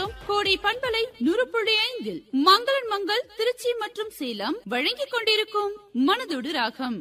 கொண்டிருக்கிறோம் கோடை பண்பலை நூறு புள்ளி ஐந்தில் மங்களன் மங்கள் திருச்சி மற்றும் சேலம் வழங்கிக் கொண்டிருக்கும் மனதோடு ராகம்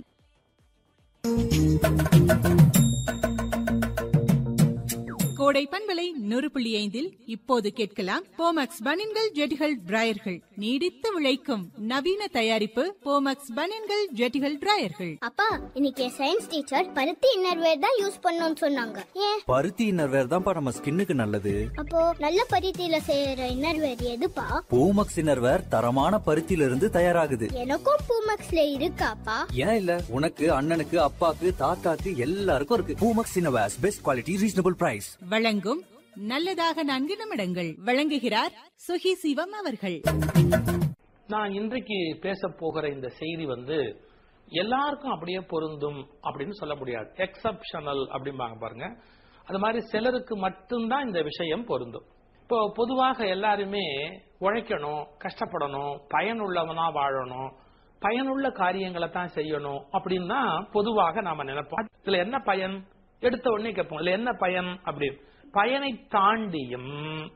கோடை பண்பலை நூறு புள்ளி ஐந்தில் இப்போது கேட்கலாம் போமக்ஸ் பனின்கள் ஜெட்டிகள் டிராயர்கள் நீடித்து உழைக்கும் நவீன தயாரிப்பு போமக்ஸ் பனின்கள் ஜெட்டிகள் டிராயர்கள் அப்பா இன்னைக்கு என் சயின்ஸ் டீச்சர் பருத்தி இன்னர்வேர் தான் யூஸ் பண்ணணும்னு சொன்னாங்க ஏன் பருத்தி இன்னர்வேர் தான்ப்பா நம்ம ஸ்கின்னுக்கு நல்லது அப்போ நல்ல பருத்தியில செய்யற இன்னர்வேர் எதுப்பா பூமக்ஸ் இன்னர்வேர் தரமான பருத்தியில இருந்து தயாராகுது எனக்கும் பூமக்ஸ்ல இருக்காப்பா ஏன் இல்ல உனக்கு அண்ணனுக்கு அப்பாக்கு தாத்தாக்கு எல்லாருக்கும் இருக்கு Poomex innerwears best quality reasonable price வழங்கும் நல்லதாக நான்கு நிமிடங்கள் வழங்குகிறார் சுகி சிவம் அவர்கள் நான் இன்றைக்கு பேச போகிற இந்த செய்தி வந்து எல்லாருக்கும் அப்படியே பொருந்தும் அப்படின்னு சொல்ல முடியாது எக்ஸப்ஷனல் அப்படிம்பாங்க பாருங்க அது மாதிரி சிலருக்கு மட்டும்தான் இந்த விஷயம் பொருந்தும் இப்போ பொதுவாக எல்லாருமே உழைக்கணும் கஷ்டப்படணும் பயனுள்ளவனா வாழணும் பயனுள்ள காரியங்களை தான் செய்யணும் அப்படின்னு தான் பொதுவாக நாம நினைப்போம் இதுல என்ன பயன் எடுத்த உடனே கேட்போம் இதுல என்ன பயன் அப்படின்னு பயனை தாண்டியும்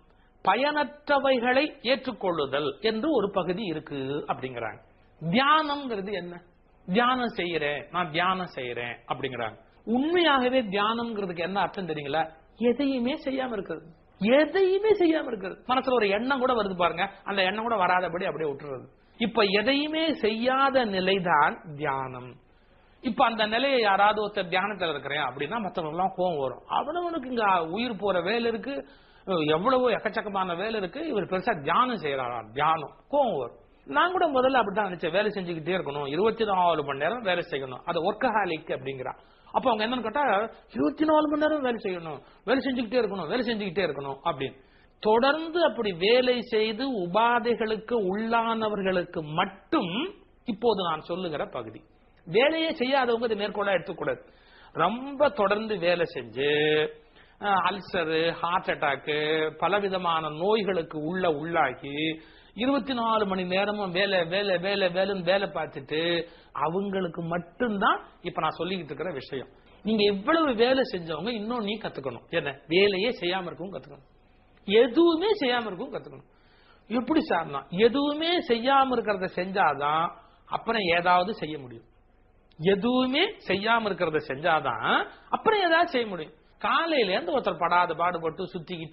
பயனற்றவைகளை ஏற்றுக்கொள்ளுதல் என்று ஒரு பகுதி இருக்கு அப்படிங்கிறாங்க தியானம்ங்கிறது என்ன தியானம் செய்யறேன் நான் தியானம் செய்யறேன் அப்படிங்கிறாங்க உண்மையாகவே தியானம்ங்கிறதுக்கு என்ன அர்த்தம் தெரியுங்களா எதையுமே செய்யாம இருக்கிறது எதையுமே செய்யாம இருக்கிறது மனசுல ஒரு எண்ணம் கூட வருது பாருங்க அந்த எண்ணம் கூட வராதபடி அப்படியே விட்டுறது இப்ப எதையுமே செய்யாத நிலைதான் தியானம் இப்ப அந்த நிலையை யாராவது ஒருத்தர் தியானத்துல இருக்கிறேன் அப்படின்னா மத்தவங்க எல்லாம் கோவம் வரும் அவனவனுக்கு இங்க உயிர் போற வேலை இருக்கு எவ்வளவோ எக்கச்சக்கமான வேலை இருக்கு இவர் பெருசா தியானம் செய்யறாரா தியானம் கோவம் வரும் நான் கூட முதல்ல அப்படித்தான் நினைச்சேன் வேலை செஞ்சுக்கிட்டே இருக்கணும் இருபத்தி நாலு மணி நேரம் வேலை செய்யணும் அது ஒர்க்கஹாலிக் அப்படிங்கிறான் அப்ப அவங்க என்னன்னு கேட்டா இருபத்தி நாலு மணி நேரம் வேலை செய்யணும் வேலை செஞ்சுக்கிட்டே இருக்கணும் வேலை செஞ்சுக்கிட்டே இருக்கணும் அப்படின்னு தொடர்ந்து அப்படி வேலை செய்து உபாதைகளுக்கு உள்ளானவர்களுக்கு மட்டும் இப்போது நான் சொல்லுகிற பகுதி வேலையே செய்யாதவங்க இதை மேற்கொள்ள எடுத்துக்கூடாது ரொம்ப தொடர்ந்து வேலை செஞ்சு அல்சரு ஹார்ட் அட்டாக்கு பலவிதமான நோய்களுக்கு உள்ள உள்ளாகி இருபத்தி நாலு மணி நேரமும் வேலை வேலை வேலை வேலைன்னு வேலை பார்த்துட்டு அவங்களுக்கு மட்டும்தான் இப்ப நான் சொல்லிக்கிட்டு இருக்கிற விஷயம் நீங்க இவ்வளவு வேலை செஞ்சவங்க இன்னும் நீ கத்துக்கணும் என்ன வேலையே செய்யாம இருக்கவும் கத்துக்கணும் எதுவுமே செய்யாம இருக்கவும் கத்துக்கணும் எப்படி சார்னா எதுவுமே செய்யாம இருக்கிறத செஞ்சாதான் அப்புறம் ஏதாவது செய்ய முடியும் எதுவுமே செய்யாம இருக்கிறத செஞ்சாதான் அப்புறம் ஏதாவது செய்ய முடியும் காலையில இருந்து ஒருத்தர் படாத பாடுபட்டு சுத்திக்கிட்டு